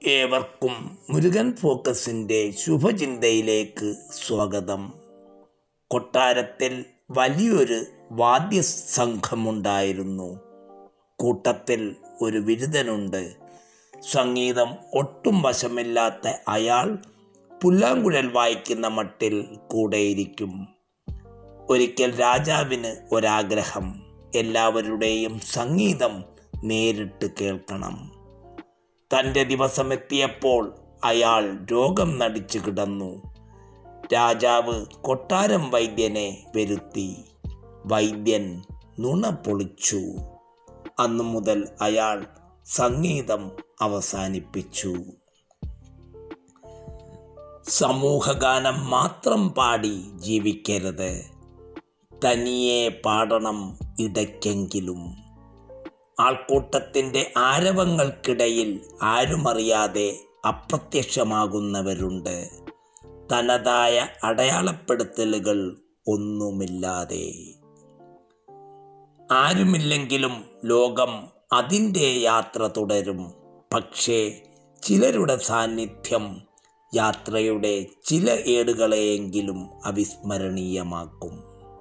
ഏവർക്കും മുരുകൻ ഫോക്കസിൻ്റെ ശുഭചിന്തയിലേക്ക് സ്വാഗതം കൊട്ടാരത്തിൽ വലിയൊരു വാദ്യസംഘമുണ്ടായിരുന്നു കൂട്ടത്തിൽ ഒരു ബിരുദനുണ്ട് സംഗീതം ഒട്ടും വശമില്ലാത്ത അയാൾ പുല്ലാങ്കുഴൽ വായിക്കുന്ന മട്ടിൽ കൂടെയിരിക്കും ഒരിക്കൽ രാജാവിന് ഒരാഗ്രഹം എല്ലാവരുടെയും സംഗീതം നേരിട്ട് കേൾക്കണം തൻ്റെ ദിവസമെത്തിയപ്പോൾ അയാൾ രോഗം നടിച്ചു കിടന്നു രാജാവ് കൊട്ടാരം വൈദ്യനെ വരുത്തി വൈദ്യൻ നുണ പൊളിച്ചു അന്നു മുതൽ അയാൾ സംഗീതം അവസാനിപ്പിച്ചു സമൂഹഗാനം മാത്രം പാടി ജീവിക്കരുത് തനിയെ പാടണം ഇടയ്ക്കെങ്കിലും ആൾക്കൂട്ടത്തിൻ്റെ ആരവങ്ങൾക്കിടയിൽ ആരുമറിയാതെ അപ്രത്യക്ഷമാകുന്നവരുണ്ട് തനതായ അടയാളപ്പെടുത്തലുകൾ ഒന്നുമില്ലാതെ ആരുമില്ലെങ്കിലും ലോകം അതിൻ്റെ യാത്ര തുടരും പക്ഷേ ചിലരുടെ സാന്നിധ്യം യാത്രയുടെ ചില ഏടുകളെയെങ്കിലും അവിസ്മരണീയമാക്കും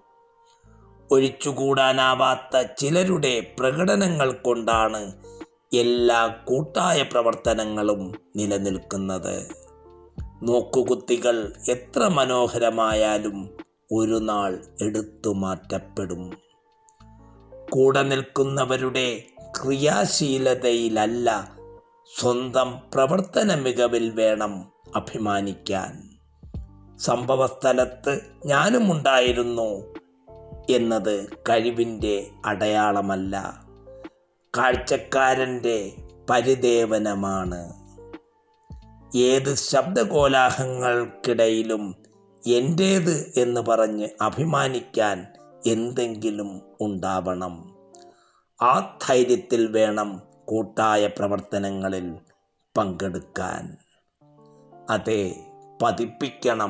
ഒഴിച്ചുകൂടാനാവാത്ത ചിലരുടെ പ്രകടനങ്ങൾ കൊണ്ടാണ് എല്ലാ കൂട്ടായ പ്രവർത്തനങ്ങളും നിലനിൽക്കുന്നത് നോക്കുകുത്തികൾ എത്ര മനോഹരമായാലും ഒരു നാൾ എടുത്തു മാറ്റപ്പെടും കൂടെ നിൽക്കുന്നവരുടെ ക്രിയാശീലതയിലല്ല സ്വന്തം പ്രവർത്തന മികവിൽ വേണം അഭിമാനിക്കാൻ സംഭവസ്ഥലത്ത് ഞാനുമുണ്ടായിരുന്നു എന്നത് കഴിവിൻ്റെ അടയാളമല്ല കാഴ്ചക്കാരൻ്റെ പരിദേവനമാണ് ഏത് ശബ്ദകോലാഹങ്ങൾക്കിടയിലും എൻ്റേത് എന്ന് പറഞ്ഞ് അഭിമാനിക്കാൻ എന്തെങ്കിലും ഉണ്ടാവണം ആ ധൈര്യത്തിൽ വേണം കൂട്ടായ പ്രവർത്തനങ്ങളിൽ പങ്കെടുക്കാൻ അതെ പതിപ്പിക്കണം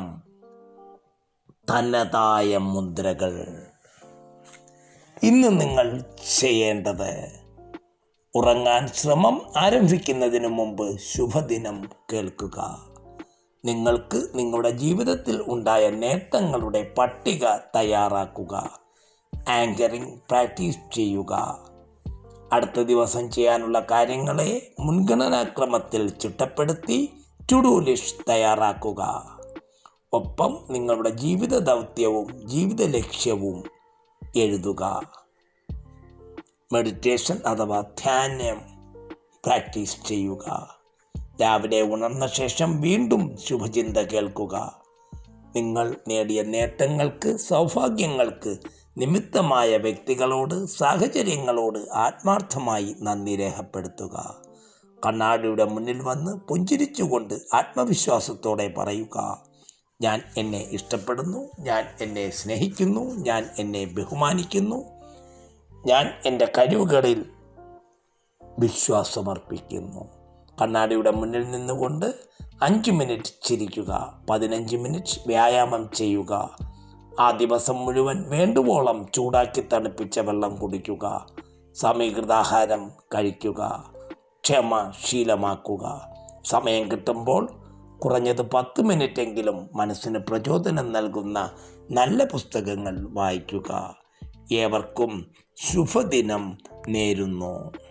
തനതായ മുദ്രകൾ ഇന്ന് നിങ്ങൾ ചെയ്യേണ്ടത് ഉറങ്ങാൻ ശ്രമം ആരംഭിക്കുന്നതിന് മുമ്പ് ശുഭദിനം കേൾക്കുക നിങ്ങൾക്ക് നിങ്ങളുടെ ജീവിതത്തിൽ ഉണ്ടായ നേട്ടങ്ങളുടെ പട്ടിക തയ്യാറാക്കുക ആങ്കറിംഗ് പ്രാക്ടീസ് ചെയ്യുക അടുത്ത ദിവസം ചെയ്യാനുള്ള കാര്യങ്ങളെ മുൻഗണനാക്രമത്തിൽ ചിട്ടപ്പെടുത്തി ടു ഡു ലിസ്റ്റ് തയ്യാറാക്കുക ഒപ്പം നിങ്ങളുടെ ജീവിത ദൗത്യവും ജീവിത ലക്ഷ്യവും എഴുതുക മെഡിറ്റേഷൻ അഥവാ ധ്യാനം പ്രാക്ടീസ് ചെയ്യുക രാവിലെ ഉണർന്ന ശേഷം വീണ്ടും ശുഭചിന്ത കേൾക്കുക നിങ്ങൾ നേടിയ നേട്ടങ്ങൾക്ക് സൗഭാഗ്യങ്ങൾക്ക് നിമിത്തമായ വ്യക്തികളോട് സാഹചര്യങ്ങളോട് ആത്മാർത്ഥമായി നന്ദി രേഖപ്പെടുത്തുക കണ്ണാടിയുടെ മുന്നിൽ വന്ന് പുഞ്ചിരിച്ചുകൊണ്ട് ആത്മവിശ്വാസത്തോടെ പറയുക ഞാൻ എന്നെ ഇഷ്ടപ്പെടുന്നു ഞാൻ എന്നെ സ്നേഹിക്കുന്നു ഞാൻ എന്നെ ബഹുമാനിക്കുന്നു ഞാൻ എൻ്റെ കഴിവുകളിൽ വിശ്വാസമർപ്പിക്കുന്നു കണ്ണാടിയുടെ മുന്നിൽ നിന്നുകൊണ്ട് അഞ്ച് മിനിറ്റ് ചിരിക്കുക പതിനഞ്ച് മിനിറ്റ് വ്യായാമം ചെയ്യുക ആ ദിവസം മുഴുവൻ വേണ്ടുവോളം ചൂടാക്കി തണുപ്പിച്ച വെള്ളം കുടിക്കുക സമീകൃതാഹാരം കഴിക്കുക ക്ഷമ ശീലമാക്കുക സമയം കിട്ടുമ്പോൾ കുറഞ്ഞത് പത്ത് മിനിറ്റെങ്കിലും മനസ്സിന് പ്രചോദനം നൽകുന്ന നല്ല പുസ്തകങ്ങൾ വായിക്കുക ഏവർക്കും ശുഭദിനം നേരുന്നു